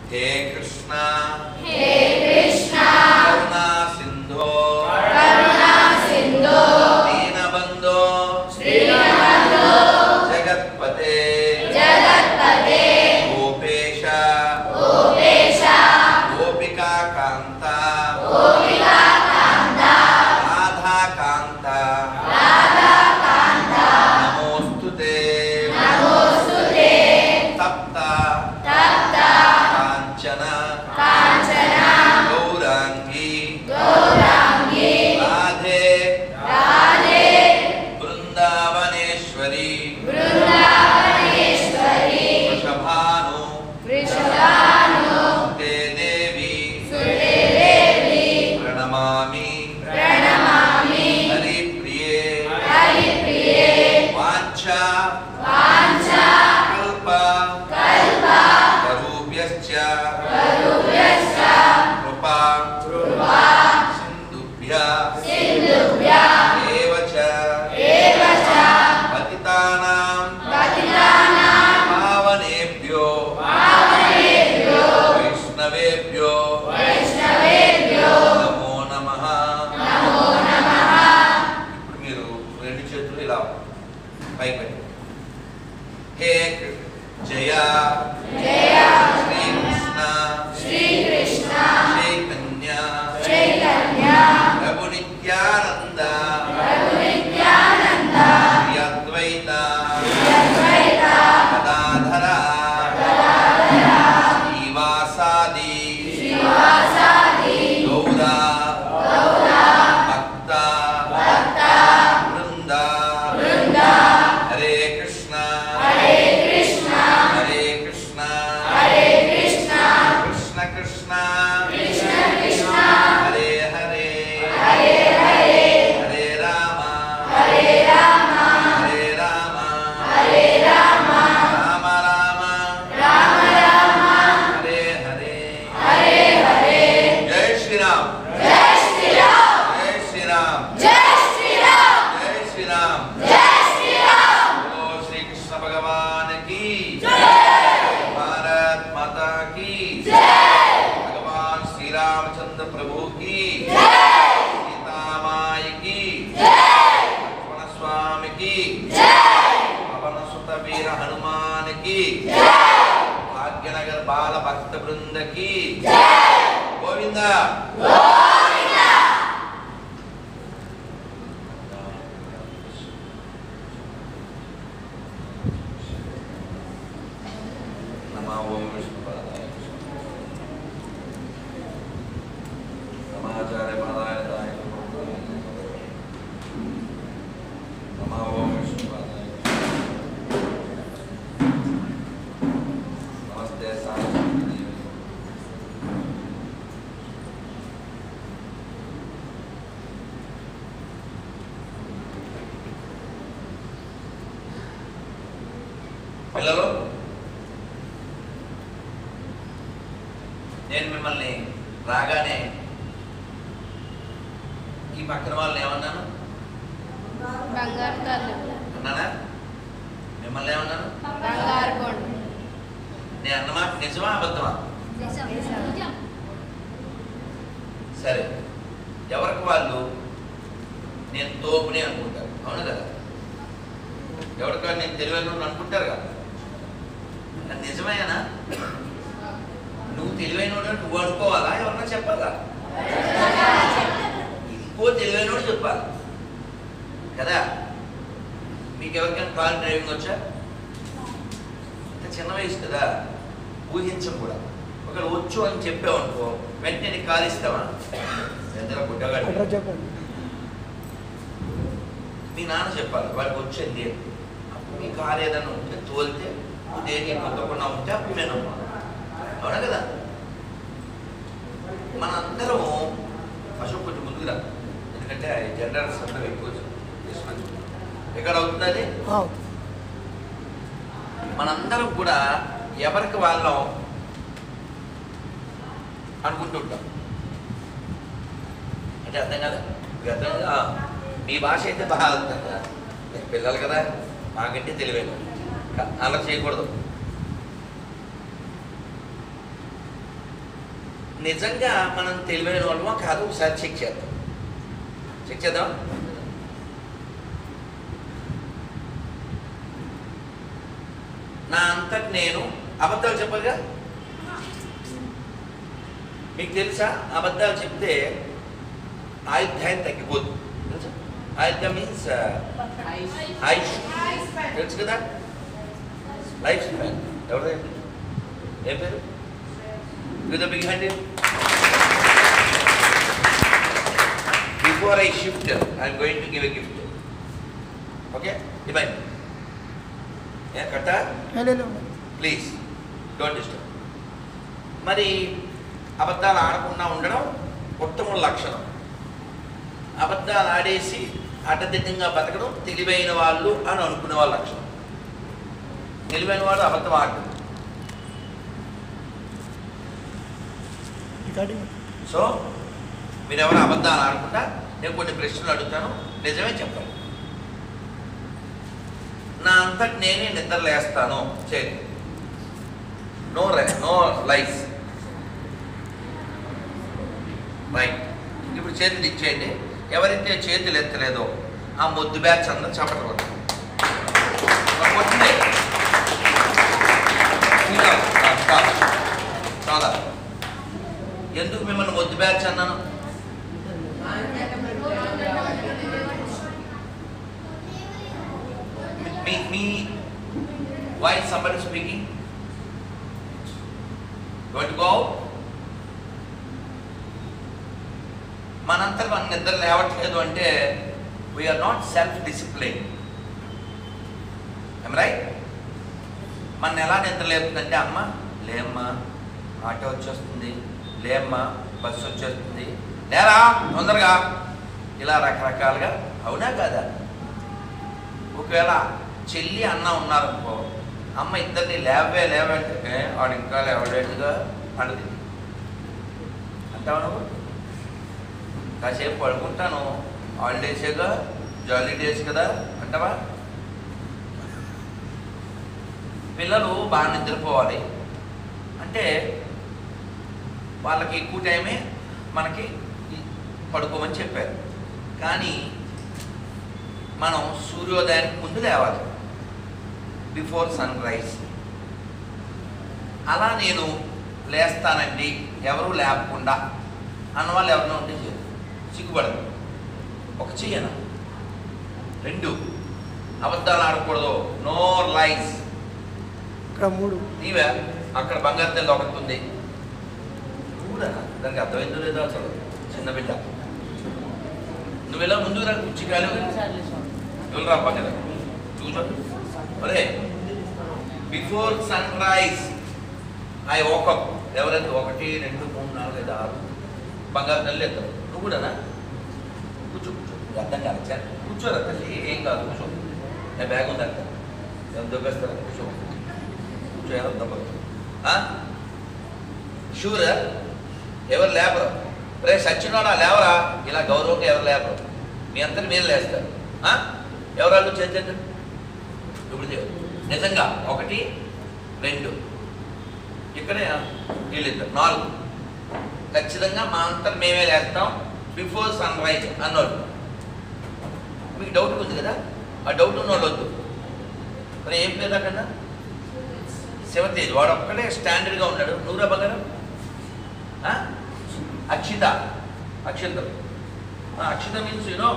హే కృష్ణ హే కృష్ణ కరుణా సింధో కరుణా సింధో దీనబంధో శ్రీనందో జగత్పతే జగత్పతే గోపేశ గోపేశ గోపికా కాంత గోపికా కాంత రాధా కాంత రాధా కాంత నమోస్తుతే నమోస్తుతే తప్త తప్త కాంచన కాంచన గౌరాంగి గౌరాంగి రాధే రాధే బృందావనేశ్వరి బృందావనేశ్వరి వృషభాను వృషభాను తే దేవి సుతే దేవి ప్రణమామి ప్రణమామి హరిప్రియే హరిప్రియే వాంఛ వాంఛ కల్ప కల్ప కరూభ్యశ్చ కరుభ్యశ్చ కృపా కృపా సింధుభ్య సింధుభ్య ఏవ చ ఏవ చ పతితానాం పతితానాం పావనేభ్యో పావనేభ్యో వైష్ణవేభ్యో వైష్ణవేభ్యో నమో నమః నమో నమః ఇప్పుడు మీరు రెండు చేతులు ఇలా పైకి పెట్టండి హే కృ- జయ జయ శ్రీకృష్ణ శ్రీకృష్ణ చైతన్య చైతన్య ప్రభు నిత్యానంద రఘునిత్యానంద శ్రీ అద్వైత అద్వైత గదాధర శ్రీవాసాది శ్రీవాసాది గౌర గౌర భక్త భక్త బృంద బృంద హరే కృష్ణ హరే కృష్ణ హరే కృష్ణ హరే కృష్ణ కృష్ణ కృష్ణ కృష్ణ కృష్ణ హరే హరే హరే హరే హరే రామ హరే రామ హరే రామ హరే రామ రామ రామ రామ రామ హరే హరే హరే హరే జై శ్రీరామ్ జై శ్రీరామ్ జై శ్రీరామ్ జై శ్రీరామ్ జై శ్రీరామ్ జై శ్రీరామ్ ఓ శ్రీకృష్ణ భగవాన్ की జై भारत माता की జై भगवान श्री रामचंद्र प्रभु की జై सीता माई की జై लक्ष्मण स्वामी की జై पवन सुत वीर हनुमान की జై भाग्यनगर बाल भक्त वृंद की జై गोविंद గోవింద नमः ओम विष्णुपादाय नमाचार्य पादाय दाय नमः ओम विष्णुपादाय नमस्ते सारस्वती देवी పిల్లలు నేను మిమ్మల్ని రాగానే ఈ పక్కన వాళ్ళని ఏమన్నాను బంగారు తల్లి అన్నానా మిమ్మల్ని ఏమన్నాను బంగారు కొండ నేను అన్నమాట నిజమా అబద్ధమా సరే ఎవరికి వాళ్ళు నేను తోపుని అనుకుంటారు అవును కదా ఎవరికి వాళ్ళు నేను తెలివైన అనుకుంటారు కదా అది నిజమేనా నువ్వు తెలివైనోడు నువ్వు అనుకోవాలా ఎవరన్నా చెప్పాలా ఇంకో తెలివైనోడు చెప్పాలి కదా మీకు ఎవరికైనా కార్ డ్రైవింగ్ వచ్చా ఇంత చిన్న వయసు కదా ఊహించం కూడా ఒకవేళ వచ్చు అని చెప్పావనుకో వెంటనే నీకు కారు ఇస్తావా ఎంత గుడ్డగాడు మీ నాన్న చెప్పాలి వాడికి వచ్చింది అప్పుడు మీ కారు ఏదైనా ఉంటే తోలితే నువ్వు దేనికి కొత్తకుండా ఉంటే అప్పుడు నేను అవునా కదా మనందరం అశోక్ కొంచెం ముందుకు రా ఎందుకంటే జనరల్ అందరూ ఎక్కువ తీసుకొని ఎక్కడ అవుతుంది అది మనందరం కూడా ఎవరికి వాళ్ళం అనుకుంటుంటాం అంటే అర్థం కదా మీకు అర్థం కదా ఆ, మీ భాష అయితే బాగా అర్థం కదా మీకు పిల్లలు కదా మాకంటే తెలివైన అలా చేయకూడదు నిజంగా మనం తెలివైన వాళ్ళమో కాదు ఒకసారి చెక్ చేద్దాం చెక్ చేద్దాం నా అంతటి నేను అబద్ధాలు చెప్పగా మీకు తెలుసా అబద్ధాలు చెప్తే ఆయుధ్యాయం తగ్గిపోతుంది తెలుసా ఆయుధ్యం మీన్స్ ఆయుష్ తెలుసు కదా లైఫ్ స్పాన్ ఎవరిదే ఏం పేరు with big hand before I shift I'm going to give a gift okay డిమైండ్ ఏ కట్టా ప్లీజ్ డోంట్ డిస్టర్బ్ మరి అబద్ధాలు ఆడకుండా ఉండడం ఉత్తమ లక్షణం అబద్ధాలు ఆడేసి అడ్డదిడ్డంగా బతకడం తెలివైన వాళ్ళు అని అనుకునే వాళ్ళ లక్షణం తెలివైన వాడు అబద్ధం ఆడడం సో మీరు ఎవరు అబద్ధాలు ఆడకుండా నేను కొన్ని ప్రశ్నలు అడుగుతాను నిజమే చెప్పాలి నా అంతటి నేనే నిద్ర లేస్తాను చేయండి నో నో లైఫ్ రైట్ ఇప్పుడు చేతులు ఇచ్చేయండి ఎవరైతే చేతులు ఎత్తలేదో ఆ మొద్దు బ్యాచ్ అందరూ చప్పట్లు కొట్టాలి. మరి కొట్టిందే. ఇంకా, ఆ, stop. చాలా ఎందుకు మిమ్మల్ని మొద్దు బ్యాచ్ అన్నాను మీ మీ why is somebody speaking going to go out? మనంతా మన నిద్ర లేవట్లేదు అంటే we are not self discipline right మన ఎలా నిద్ర లేపుతుందంటే అమ్మ లేమ్మా ఆటో వచ్చేస్తుంది లేమ్మా బస్సు వచ్చేస్తుంది లేరా తొందరగా ఇలా రకరకాలుగా అవునా కాదా ఒకవేళ చెల్లి అన్న ఉన్నారనుకో అమ్మ ఇద్దరిని లేవే లేవంటే "ఏ, వాడు ఇంకా లేవలేదుగా అన్నది అంటావా నువ్వు కాసేపు పడుకుంటాను హాలిడేసేగా జాలీ డేస్ కదా అంటావా పిల్లలు బాగా నిద్రపోవాలి అంటే వాళ్ళకి ఎక్కువ టైమే మనకి పడుకోమని చెప్పారు కానీ మనం సూర్యోదయానికి ముందు లేవాలి బిఫోర్ సన్ రైజ్ అలా నేను లేస్తానండి ఎవరు లేకుండా అన్న వాళ్ళు ఎవరైనా ఉంటే చేయరు సిగ్గుపడదు ఒక చెయ్యను రెండు అబద్ధాలు ఆడకూడదు నో లైస్ ఇక్కడ మూడు నీవే అక్కడ బంగారు తెల్ల ఒకటి ఉంది కూడా దానికి అర్థమైందో లేదో అసలు చిన్న బిడ్డ నువ్వు ఇలా ముందుకు రా కుర్చీకాలు వెళ్ళరా పక్కన చూసా ఒరే before sunrise I woke up ఎవరైతే ఒకటి రెండు మూడు నాలుగు ఐదు ఆరు బంగారు తల్లి ఎత్తారు నువ్వు కూడానా కూర్చో కూర్చో నీకు అర్థం కాదు చా కూర్చోరా తల్లి ఏం కాదు కూర్చో నా బ్యాగ్ ఉంది అక్కడ ఎంత దొబ్బేస్తారా కూర్చో కూర్చో ఎవరు దొబ్బరు షూర్ ఎవరు లేపరు రే సచ్చినోడా లేవరా ఇలా గౌరవంగా ఎవరు లేపరు మీ అంతటి మీరు లేస్తారు ఆ? ఎవరాళ్ళు చేసేది ఇప్పుడు చెప్పు. నిజంగా ఒకటి రెండు ఇక్కడే వీళ్ళిద్దరు నాలుగు ఖచ్చితంగా మా అంతా మేమే లేస్తాం బిఫోర్ సన్ రైజ్ అన్నోళ్ళు మీకు డౌట్ ఉంది కదా ఆ డౌట్ ఉన్న వాళ్ళు వద్దు మరి ఏం పేరు అక్కడ శివతేజ్ వాడు ఒక్కడే స్టాండర్డ్గా ఉన్నాడు నూరా బంగారం ఆ? Akshita Akshita Akshita means you know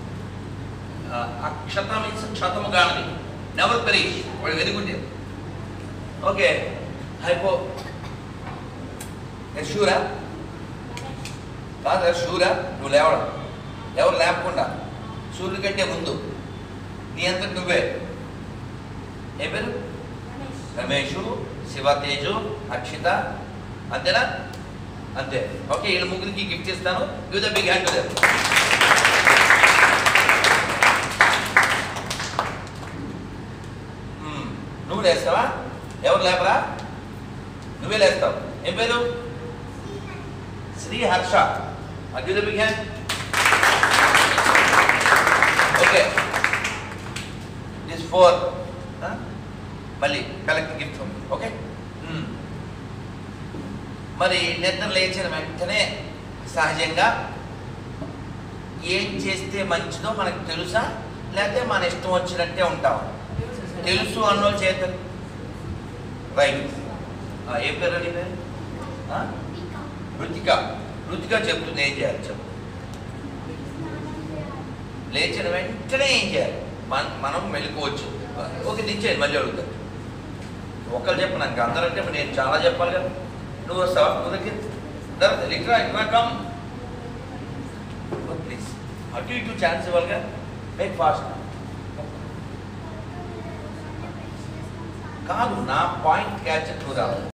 Akshata means క్షతము కానది నెవర్ పెరీష్ వాడు వెరీ గుడ్ ఓకే హైపో షూరా కాదా షూరా నువ్వు లేవడం ఎవరు లేపకుండా సూర్యుడి కంటే ముందు నీ అంతటి నువ్వే ఏ పేరు రమేషు శివతేజు అక్షిత అంతేనా అంతే ఓకే వీళ్ళ ముగ్గురికి గిఫ్ట్ ఇస్తాను గివ్ ద బిగ్ హ్యాండ్ నువ్వు లేస్తావా ఎవరు లేపరా నువ్వే లేస్తావు ఏం పేరు Sri Harsha give the big hand okay this for మళ్ళీ కలెక్ట్ గిఫ్ట్ ఓకే మరి నిద్ర లేచిన వెంటనే సహజంగా ఏం చేస్తే మంచిదో మనకు తెలుసా లేకపోతే మన ఇష్టం వచ్చినట్టే ఉంటాం తెలుసు అన్నో చేత రైట్ ఆ, ఏం పేరు నీ పేరు ఆ? రుతిక రుతిక చెప్తుంది ఏం చేయాలి చెప్పు లేచిన వెంటనే ఏం చేయాలి మన మనం మెలుకోవచ్చు ఓకే దించేయండి మళ్ళీ అడుగుతాను ఒకరు చెప్పు నాకు అందరంటే ఇప్పుడు నేను చాలా చెప్పాలి కదా నువ్వు వస్తావా కుదరికి ఇక్కడ ఇక్కడ కమ్ ప్లీజ్ అటు ఇటు ఛాన్స్ ఇవ్వాలిగా మేక్ ఫాస్ట్ కాదు నా పాయింట్ క్యాచ్ నువ్వు రావాలి